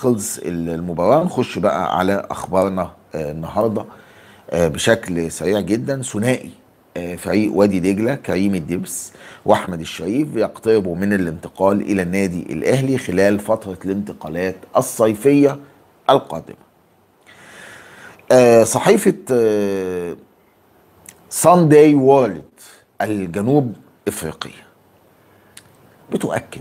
خلص المباراه نخش بقى على اخبارنا آه، النهارده آه، بشكل سريع جدا ثنائي آه، فريق وادي دجله كريم الدبس واحمد الشريف يقتربوا من الانتقال الى النادي الاهلي خلال فتره الانتقالات الصيفيه القادمه. آه، صحيفه سانداي وورلد الجنوب افريقيه بتؤكد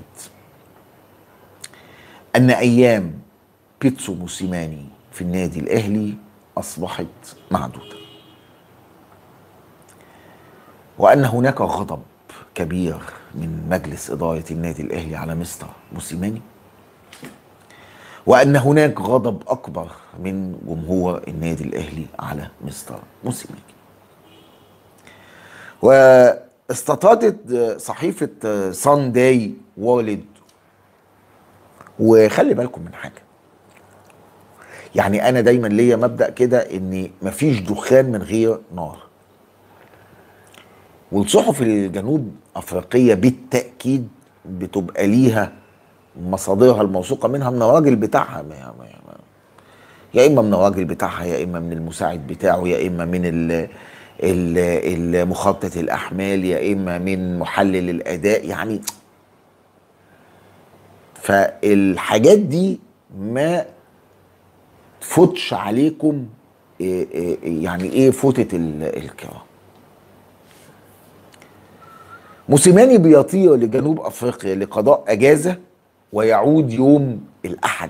ان ايام بيتسو موسيماني في النادي الاهلي اصبحت معدوده وان هناك غضب كبير من مجلس اداره النادي الاهلي على مستر موسيماني وان هناك غضب اكبر من جمهور النادي الاهلي على مستر موسيماني واستطردت صحيفه سانداي وورلد وخلي بالكم من حاجه يعني انا دايما ليا مبدا كده ان مفيش دخان من غير نار والصحف الجنوب افريقيه بالتاكيد بتبقى ليها مصادرها الموثوقه منها من الراجل بتاعها ما ما ما يا اما من الراجل بتاعها يا اما من المساعد بتاعه يا اما من ال مخطط الاحمال يا اما من محلل الاداء يعني فالحاجات دي ما تفوتش عليكم يعني ايه فوتة الكرام موسيماني بيطير لجنوب افريقيا لقضاء اجازه ويعود يوم الاحد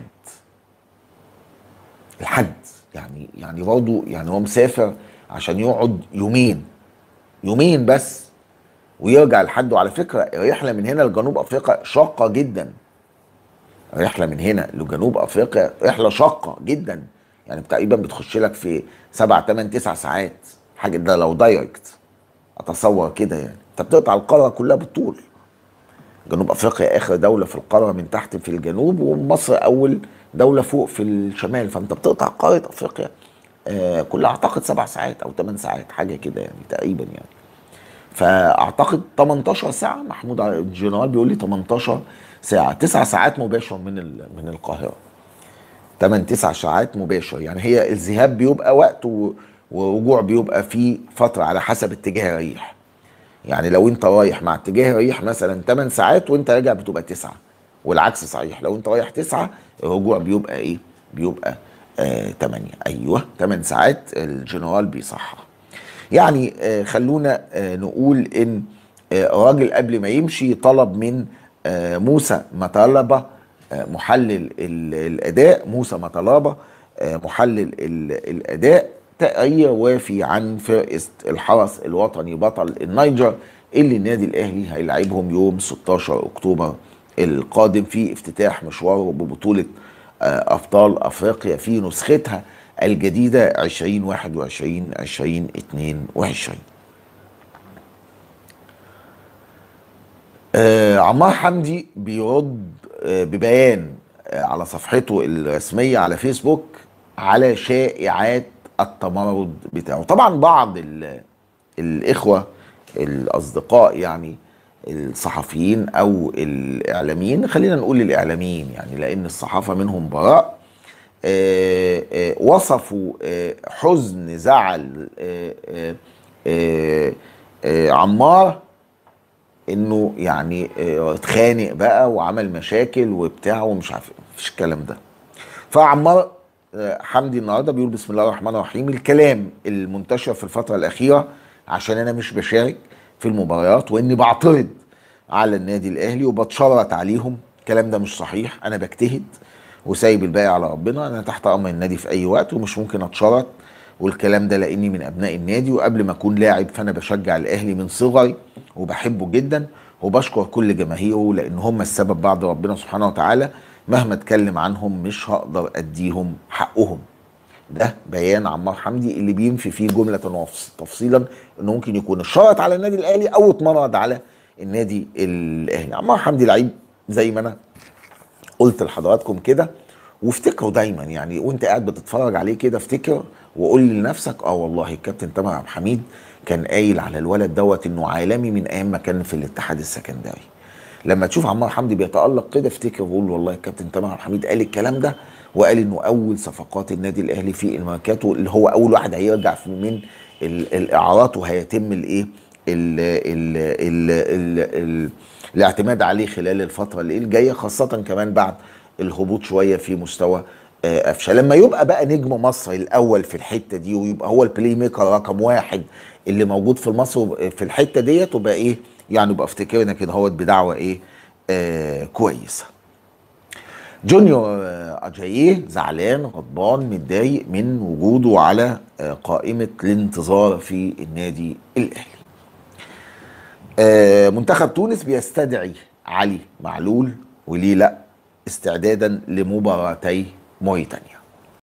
الحد يعني يعني برضه يعني هو مسافر عشان يقعد يومين يومين بس ويرجع لحد وعلى فكره الرحله من هنا لجنوب افريقيا شاقه جدا رحله من هنا لجنوب افريقيا رحله شاقه جدا يعني تقريبا بتخش لك في سبع ثمان تسع ساعات حاجه ده لو دايركت اتصور كده يعني انت بتقطع القاره كلها بالطول جنوب افريقيا اخر دوله في القاره من تحت في الجنوب ومصر اول دوله فوق في الشمال فانت بتقطع قاره افريقيا آه كلها اعتقد سبع ساعات او ثمان ساعات حاجه كده يعني تقريبا يعني فاعتقد 18 ساعه محمود الجنرال بيقول لي 18 ساعه تسع ساعات مباشر من من القاهره 8 9 ساعات مباشر يعني هي الذهاب بيبقى وقت ورجوع بيبقى في فتره على حسب اتجاه الريح يعني لو انت رايح مع اتجاه الريح مثلا 8 ساعات وانت راجع بتبقى 9 والعكس صحيح لو انت رايح 9 الرجوع بيبقى ايه بيبقى آه 8 ايوه 8 ساعات الجنرال بيصحح يعني آه خلونا آه نقول ان آه راجل قبل ما يمشي طلب من آه موسى مطالبه آه محلل الاداء موسى مطالبه آه محلل الاداء تقرير وافي عن فرقه الحرس الوطني بطل النيجر اللي النادي الاهلي هيلعبهم يوم 16 اكتوبر القادم في افتتاح مشواره ببطوله آه ابطال افريقيا في نسختها الجديده 2021 2022 آه عمار حمدي بيرد آه ببيان آه على صفحته الرسميه على فيسبوك على شائعات التمرد بتاعه طبعا بعض الاخوه الاصدقاء يعني الصحفيين او الاعلاميين خلينا نقول الاعلاميين يعني لان الصحافه منهم براء آآ آآ وصفوا آآ حزن زعل عمار انه يعني اتخانق بقى وعمل مشاكل وبتاع ومش عارف مفيش الكلام ده فعمار حمدي النهارده بيقول بسم الله الرحمن الرحيم الكلام المنتشر في الفتره الاخيره عشان انا مش بشارك في المباريات واني بعترض على النادي الاهلي وبتشرط عليهم الكلام ده مش صحيح انا بجتهد وسايب الباقي على ربنا انا تحت امر النادي في اي وقت ومش ممكن اتشرط والكلام ده لاني من ابناء النادي وقبل ما اكون لاعب فانا بشجع الاهلي من صغري وبحبه جدا وبشكر كل جماهيره لان هم السبب بعد ربنا سبحانه وتعالى مهما اتكلم عنهم مش هقدر اديهم حقهم ده بيان عمار حمدي اللي بينفي فيه جمله تفصيلا انه ممكن يكون اشترط على النادي الاهلي او اتمرد على النادي الاهلي عمار حمدي لعيب زي ما انا قلت لحضراتكم كده وافتكروا دايما يعني وانت قاعد بتتفرج عليه كده افتكر وقول لنفسك اه والله الكابتن تامر عبد الحميد كان قايل على الولد دوت انه عالمي من ايام ما كان في الاتحاد السكندري لما تشوف عمار حمدي بيتالق كده افتكر وقول والله الكابتن تامر عبد الحميد قال الكلام ده وقال انه اول صفقات النادي الاهلي في الماركاتو اللي هو اول واحد هيرجع في من ال- الاعارات وهيتم الايه ال ال ال ال ال الاعتماد عليه خلال الفتره اللي الجايه خاصه كمان بعد الهبوط شويه في مستوى آه، قفشه لما يبقى بقى نجم مصر الاول في الحته دي ويبقى هو البلاي ميكر رقم واحد اللي موجود في مصر في الحته ديت وبقى ايه يعني بقى افتكرنا كده هوت بدعوه ايه آه كويسه جونيور آه، اجاييه زعلان غضبان متضايق من وجوده على آه، قائمه الانتظار في النادي الاهلي آه، منتخب تونس بيستدعي علي معلول وليه لا استعدادا لمباراتي موريتانيا